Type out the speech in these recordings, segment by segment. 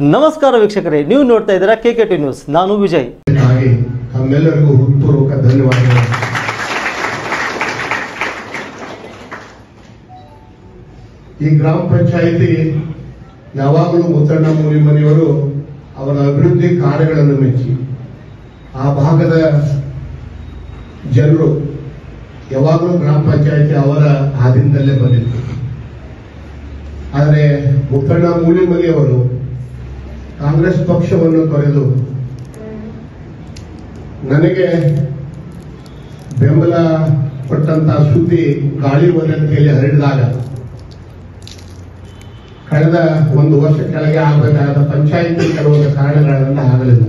ನಮಸ್ಕಾರ ವೀಕ್ಷಕರೇ ನೀವು ನೋಡ್ತಾ ಇದ್ದೀರಾ ಕೆ ಕೆ ಟಿ ನ್ಯೂಸ್ ನಾನು ವಿಜಯ್ ಹಾಗೆ ತಮ್ಮೆಲ್ಲರಿಗೂ ಹೃತ್ಪೂರ್ವಕ ಧನ್ಯವಾದಗಳು ಈ ಗ್ರಾಮ ಪಂಚಾಯಿತಿ ಯಾವಾಗಲೂ ಮುತ್ತಣ್ಣ ಮೂಲಿ ಮನೆಯವರು ಅವರ ಅಭಿವೃದ್ಧಿ ಕಾರ್ಯಗಳನ್ನು ಮೆಚ್ಚಿ ಆ ಭಾಗದ ಜನರು ಯಾವಾಗಲೂ ಗ್ರಾಮ ಪಂಚಾಯಿತಿ ಅವರ ಆಧೀನದಲ್ಲೇ ಬಂದಿತ್ತು ಆದರೆ ಮುತ್ತಣ್ಣ ಮೂಲಿ ಮನೆಯವರು ಕಾಂಗ್ರೆಸ್ ಪಕ್ಷವನ್ನು ತೊರೆದು ನನಗೆ ಬೆಂಬಲ ಕೊಟ್ಟಂತ ಸುದ್ದಿ ಗಾಳಿ ವದಂತಿಯಲ್ಲಿ ಹರಡಿದಾಗ ಕಳೆದ ಒಂದು ವರ್ಷ ಕೆಳಗೆ ಆಗಬೇಕಾದ ಪಂಚಾಯಿತಿ ಕೆಲವೊಂದು ಕಾರಣಗಳಿಂದ ಆಗಲಿಲ್ಲ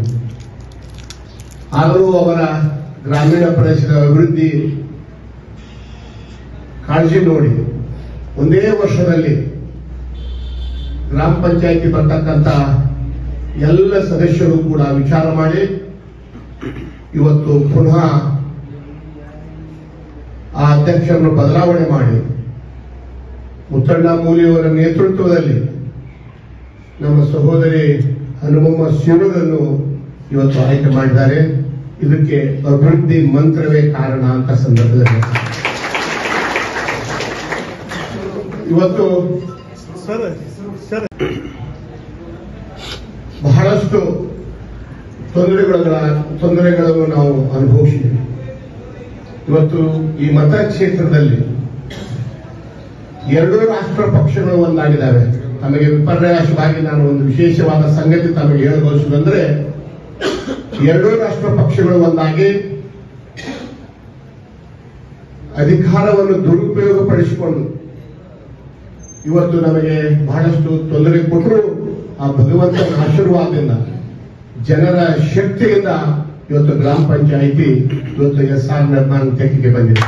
ಆದರೂ ಅವರ ಗ್ರಾಮೀಣ ಪ್ರದೇಶದ ಅಭಿವೃದ್ಧಿ ಕಾಳಜಿ ನೋಡಿ ಒಂದೇ ವರ್ಷದಲ್ಲಿ ಗ್ರಾಮ ಪಂಚಾಯಿತಿ ಬರ್ತಕ್ಕಂಥ ಎಲ್ಲ ಸದಸ್ಯರು ಕೂಡ ವಿಚಾರ ಮಾಡಿ ಇವತ್ತು ಪುನಃ ಆ ಅಧ್ಯಕ್ಷರನ್ನು ಬದಲಾವಣೆ ಮಾಡಿ ಮುತ್ತಣ್ಣ ಮೂಲಿಯವರ ನೇತೃತ್ವದಲ್ಲಿ ನಮ್ಮ ಸಹೋದರಿ ಹನುಮಮ್ಮ ಶಿವರನ್ನು ಇವತ್ತು ಆಯ್ಕೆ ಮಾಡಿದ್ದಾರೆ ಇದಕ್ಕೆ ಅಭಿವೃದ್ಧಿ ಮಂತ್ರವೇ ಕಾರಣ ಅಂತ ಸಂದರ್ಭದಲ್ಲಿ ಇವತ್ತು ಬಹಳಷ್ಟು ತೊಂದರೆಗಳ ತೊಂದರೆಗಳನ್ನು ನಾವು ಅನುಭವಿಸಿದ್ದೇವೆ ಇವತ್ತು ಈ ಮತಕ್ಷೇತ್ರದಲ್ಲಿ ಎರಡೂ ರಾಷ್ಟ್ರ ಪಕ್ಷಗಳು ಒಂದಾಗಿದ್ದಾವೆ ತಮಗೆ ವಿಪರ್ಯಾಸವಾಗಿ ನಾನು ಒಂದು ವಿಶೇಷವಾದ ಸಂಗತಿ ತಮಗೆ ಹೇಳಬಯಸುವುದಂದ್ರೆ ಎರಡೂ ರಾಷ್ಟ್ರ ಪಕ್ಷಗಳು ಒಂದಾಗಿ ಅಧಿಕಾರವನ್ನು ದುರುಪಯೋಗಪಡಿಸಿಕೊಂಡು ಇವತ್ತು ನಮಗೆ ಬಹಳಷ್ಟು ತೊಂದರೆ ಕೊಟ್ಟರು ಆ ಭಗವಂತನ ಆಶೀರ್ವಾದದಿಂದ ಜನರ ಶಕ್ತಿಯಿಂದ ಇವತ್ತು ಗ್ರಾಮ ಪಂಚಾಯಿತಿ ಇವತ್ತು ಎಸ್ ಆರ್ ನಿರ್ಮಾಣ ತೆಕ್ಕಿಗೆ ಬಂದಿದೆ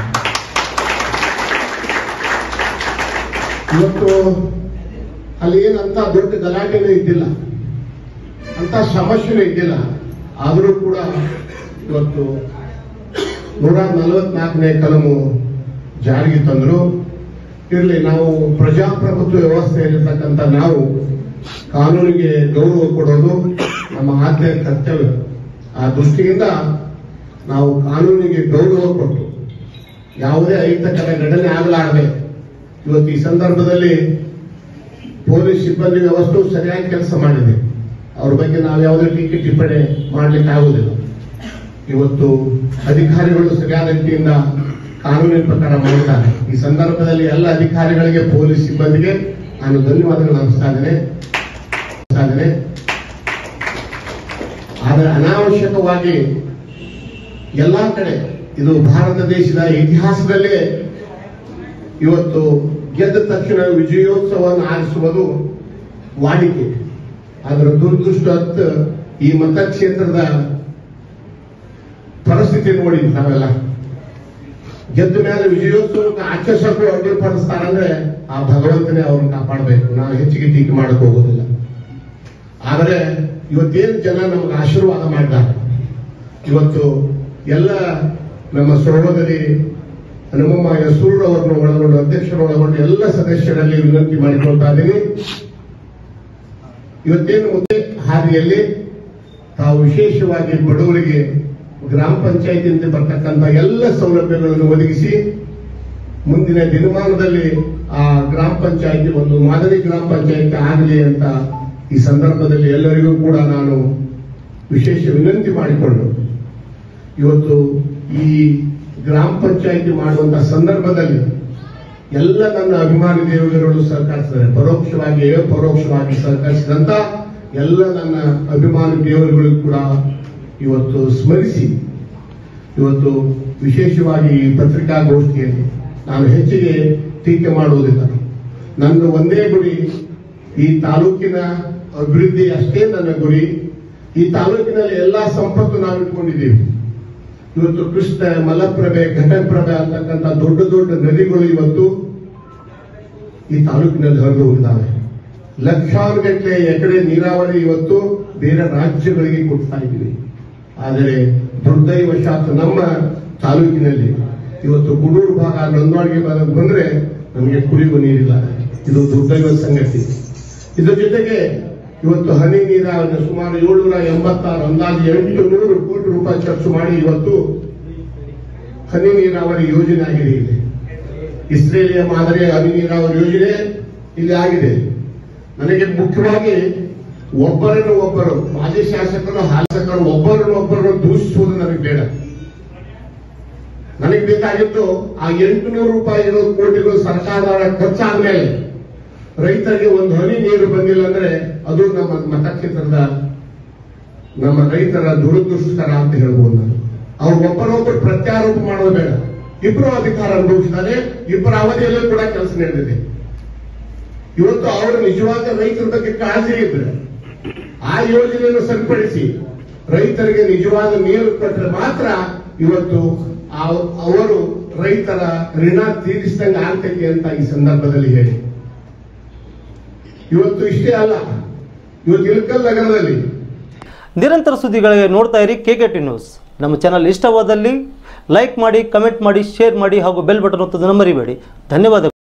ಇವತ್ತು ಅಲ್ಲಿ ಏನಂತ ದೊಡ್ಡ ಗಲಾಟೆನೂ ಇದ್ದಿಲ್ಲ ಅಂತ ಸಮಸ್ಯೆನೂ ಇದ್ದಿಲ್ಲ ಆದರೂ ಕೂಡ ಇವತ್ತು ನೂರ ನಲವತ್ನಾಲ್ಕನೇ ಕಲಮು ಜಾರಿಗೆ ತಂದರು ಇರಲಿ ನಾವು ಪ್ರಜಾಪ್ರಭುತ್ವ ವ್ಯವಸ್ಥೆಯಲ್ಲಿರ್ತಕ್ಕಂಥ ನಾವು ಕಾನೂನಿಗೆ ಗೌರವ ಕೊಡೋದು ನಮ್ಮ ಆದ್ಯ ಕರ್ತವ್ಯ ಆ ದೃಷ್ಟಿಯಿಂದ ನಾವು ಕಾನೂನಿಗೆ ಗೌರವ ಕೊಟ್ಟು ಯಾವುದೇ ಅಹಿತಕರ ಘಟನೆ ಆಗಲಾರದೆ ಇವತ್ತು ಈ ಸಂದರ್ಭದಲ್ಲಿ ಪೊಲೀಸ್ ಸಿಬ್ಬಂದಿ ವ್ಯವಸ್ಥೆಯು ಸರಿಯಾಗಿ ಕೆಲಸ ಮಾಡಿದೆ ಅವ್ರ ಬಗ್ಗೆ ನಾವು ಯಾವುದೇ ಟೀಕೆ ಟಿಪ್ಪಣಿ ಮಾಡ್ಲಿಕ್ಕೆ ಆಗುವುದಿಲ್ಲ ಇವತ್ತು ಅಧಿಕಾರಿಗಳು ಸರಿಯಾದ ರೀತಿಯಿಂದ ಕಾನೂನಿನ ಪ್ರಕಾರ ಮಾಡಿದ್ದಾರೆ ಈ ಸಂದರ್ಭದಲ್ಲಿ ಎಲ್ಲ ಅಧಿಕಾರಿಗಳಿಗೆ ಪೊಲೀಸ್ ಸಿಬ್ಬಂದಿಗೆ ನಾನು ಧನ್ಯವಾದಗಳು ಅರ್ಪಿಸ್ತಾ ಇದ್ದೇನೆ ಅರ್ಪಿಸ್ತಾ ಇದ್ದೇನೆ ಆದರೆ ಅನಾವಶ್ಯಕವಾಗಿ ಎಲ್ಲಾ ಕಡೆ ಇದು ಭಾರತ ದೇಶದ ಇತಿಹಾಸದಲ್ಲೇ ಇವತ್ತು ಗೆದ್ದ ತಕ್ಷಣ ವಿಜಯೋತ್ಸವವನ್ನು ಆರಿಸುವುದು ವಾಡಿಕೆ ಅದರ ದುರ್ದೃಷ್ಟ ಈ ಮತಕ್ಷೇತ್ರದ ಪರಿಸ್ಥಿತಿ ನೋಡಿ ನಾವೆಲ್ಲ ಗೆದ್ದ ಮೇಲೆ ವಿಜಯೋತ್ಸವಕ್ಕೆ ಆಚರಿಸಕ್ಕೂ ಅಡ್ಡಿಪಡಿಸ್ತಾರಂದ್ರೆ ಆ ಭಗವಂತನೇ ಅವ್ರನ್ನ ಕಾಪಾಡಬೇಕು ನಾವು ಹೆಚ್ಚಿಗೆ ಟೀಕೆ ಮಾಡಕ್ ಹೋಗೋದಿಲ್ಲ ಆದರೆ ಇವತ್ತೇನು ಜನ ನಮಗೆ ಆಶೀರ್ವಾದ ಮಾಡಿದ್ದಾರೆ ಇವತ್ತು ಎಲ್ಲ ನಮ್ಮ ಸಹೋದರಿ ಹನುಮಮ್ಮ ಯಸೂರ್ ಅವರನ್ನು ಒಳಗೊಂಡು ಅಧ್ಯಕ್ಷರು ಒಳಗೊಂಡು ಎಲ್ಲ ಸದಸ್ಯರಲ್ಲಿ ವಿನಂತಿ ಮಾಡಿಕೊಳ್ತಾ ಇದ್ದೀನಿ ಇವತ್ತೇನು ಮುಂದೆ ಹಾದಿಯಲ್ಲಿ ತಾವು ವಿಶೇಷವಾಗಿ ಬಡವರಿಗೆ ಗ್ರಾಮ ಪಂಚಾಯತಿಯಿಂದ ಬರ್ತಕ್ಕಂಥ ಎಲ್ಲ ಸೌಲಭ್ಯಗಳನ್ನು ಒದಗಿಸಿ ಮುಂದಿನ ದಿನಮಾನದಲ್ಲಿ ಆ ಗ್ರಾಮ ಪಂಚಾಯತಿ ಒಂದು ಮಾದರಿ ಗ್ರಾಮ ಪಂಚಾಯತಿ ಆಗಲಿ ಅಂತ ಈ ಸಂದರ್ಭದಲ್ಲಿ ಎಲ್ಲರಿಗೂ ಕೂಡ ನಾನು ವಿಶೇಷ ವಿನಂತಿ ಮಾಡಿಕೊಂಡು ಇವತ್ತು ಈ ಗ್ರಾಮ ಪಂಚಾಯತಿ ಮಾಡುವಂತಹ ಸಂದರ್ಭದಲ್ಲಿ ಎಲ್ಲ ನನ್ನ ಅಭಿಮಾನಿ ದೇವರುಗಳು ಸಹಕರಿಸಿದ್ದಾರೆ ಪರೋಕ್ಷವಾಗಿ ಪರೋಕ್ಷವಾಗಿ ಸಹಕರಿಸಿದಂತ ಎಲ್ಲ ನನ್ನ ಅಭಿಮಾನಿ ದೇವರುಗಳು ಕೂಡ ಇವತ್ತು ಸ್ಮರಿಸಿ ಇವತ್ತು ವಿಶೇಷವಾಗಿ ಈ ಪತ್ರಿಕಾಗೋಷ್ಠಿಯಲ್ಲಿ ನಾನು ಹೆಚ್ಚಿಗೆ ಟೀಕೆ ಮಾಡುವುದಿಲ್ಲ ನನ್ನ ಒಂದೇ ಗುರಿ ಈ ತಾಲೂಕಿನ ಅಭಿವೃದ್ಧಿ ಅಷ್ಟೇ ನನ್ನ ಗುರಿ ಈ ತಾಲೂಕಿನಲ್ಲಿ ಎಲ್ಲಾ ಸಂಪತ್ತು ನಾವು ಇಟ್ಕೊಂಡಿದ್ದೀವಿ ಇವತ್ತು ಕೃಷ್ಣ ಮಲಪ್ರಭೆ ಘಟಪ್ರಭೆ ಅಂತಕ್ಕಂಥ ದೊಡ್ಡ ದೊಡ್ಡ ನದಿಗಳು ಇವತ್ತು ಈ ತಾಲೂಕಿನಲ್ಲಿ ಹರಿದು ಹೋಗಿದ್ದಾವೆ ಲಕ್ಷಾರು ಗಟ್ಟಲೆ ಎಕರೆ ನೀರಾವರಿ ಇವತ್ತು ಬೇರೆ ರಾಜ್ಯಗಳಿಗೆ ಕೊಡ್ತಾ ಇದ್ದೀವಿ ಆದರೆ ದುರ್ದೈವಶಾತ್ ನಮ್ಮ ತಾಲೂಕಿನಲ್ಲಿ ಇವತ್ತು ಗುಡೂರು ಭಾಗ ನಂದವಾಡಿಗೆ ಭಾಗ ಬಂದ್ರೆ ನಮಗೆ ಕುಡಿಯುವ ನೀರಿಲ್ಲ ಇದು ದುರ್ದೈವ ಸಂಗತಿ ಇದರ ಜೊತೆಗೆ ಇವತ್ತು ಹನಿ ನೀರಾವರಿ ಸುಮಾರು ಏಳ್ನೂರ ಎಂಬತ್ತಾರು ಅಂದಾಜು ಎಂಟು ನೂರು ಕೋಟಿ ರೂಪಾಯಿ ಖರ್ಚು ಮಾಡಿ ಇವತ್ತು ಹನಿ ನೀರಾವರಿ ಯೋಜನೆ ಆಗಿದೆ ಇಲ್ಲಿ ಇಸ್ರೇಲಿಯ ಮಾದರಿಯ ಹನಿ ನೀರಾವರಿ ಯೋಜನೆ ಇಲ್ಲಿ ಆಗಿದೆ ನನಗೆ ಮುಖ್ಯವಾಗಿ ಒಬ್ಬರನ್ನು ಒಬ್ಬರು ಮಾಜಿ ಶಾಸಕರು ಶಾಸಕರು ಒಬ್ಬರನ್ನು ಒಬ್ಬರನ್ನು ದೂಷಿಸುವುದು ನನಗೆ ಬೇಡ ನನಗೆ ಬೇಕಾಗಿದ್ದು ಆ ಎಂಟುನೂರು ರೂಪಾಯಿಗಳು ಕೋಟಿಗಳು ಸರ್ಕಾರದ ಖರ್ಚಾದ ಮೇಲೆ ರೈತರಿಗೆ ಒಂದು ಹನಿ ನೀರು ಬಂದಿಲ್ಲ ಅಂದ್ರೆ ಅದು ನಮ್ಮ ಮತಕ್ಷೇತ್ರದ ನಮ್ಮ ರೈತರ ದುರದೃಷ್ಟಕರ ಅಂತ ಹೇಳ್ಬೋದು ನಾನು ಅವ್ರು ಒಬ್ಬರೊಬ್ಬರು ಪ್ರತ್ಯಾರೋಪ ಮಾಡೋದು ಬೇಡ ಇಬ್ಬರು ಅಧಿಕಾರ ಅನುಭವಿಸಿದ್ದಾರೆ ಇಬ್ಬರ ಅವಧಿಯಲ್ಲೂ ಕೂಡ ಕೆಲಸ ನಡೆದಿದೆ ಇವತ್ತು ಅವರು ನಿಜವಾದ ರೈತರ ಬಗ್ಗೆ ಕಾಳಜಿ ಇದ್ರೆ ಆ ಯೋಜನೆಯನ್ನು ಸರಿಪಡಿಸಿ ರೈತರಿಗೆ ನಿಜವಾದ ನೀರು ಕೊಟ್ಟರೆ ಮಾತ್ರ ಇವತ್ತು ಆ- ಅವರು ರೈತರ ಋಣ ತೀರಿಸಿದಂಗೆ ಆಗ್ತೈತಿ ಅಂತ ಈ ಸಂದರ್ಭದಲ್ಲಿ ಹೇಳಿ ಇವತ್ತು ಇಷ್ಟೇ ಅಲ್ಲ ಇವತ್ತು ಇಳಕಲ್ ನಗರದಲ್ಲಿ ನಿರಂತರ ಸುದ್ದಿಗಳಿಗೆ ನೋಡ್ತಾ ಇರಿ ಕೆ ಕೆ ಟಿ ನ್ಯೂಸ್ ನಮ್ಮ ಚಾನಲ್ ಇಷ್ಟವಾದಲ್ಲಿ ಲೈಕ್ ಮಾಡಿ ಕಮೆಂಟ್ ಮಾಡಿ ಶೇರ್ ಮಾಡಿ ಹಾಗೂ ಬೆಲ್ ಬಟನ್ ಒತ್ತೋದನ್ನು ಮರಿಬೇಡಿ ಧನ್ಯವಾದಗಳು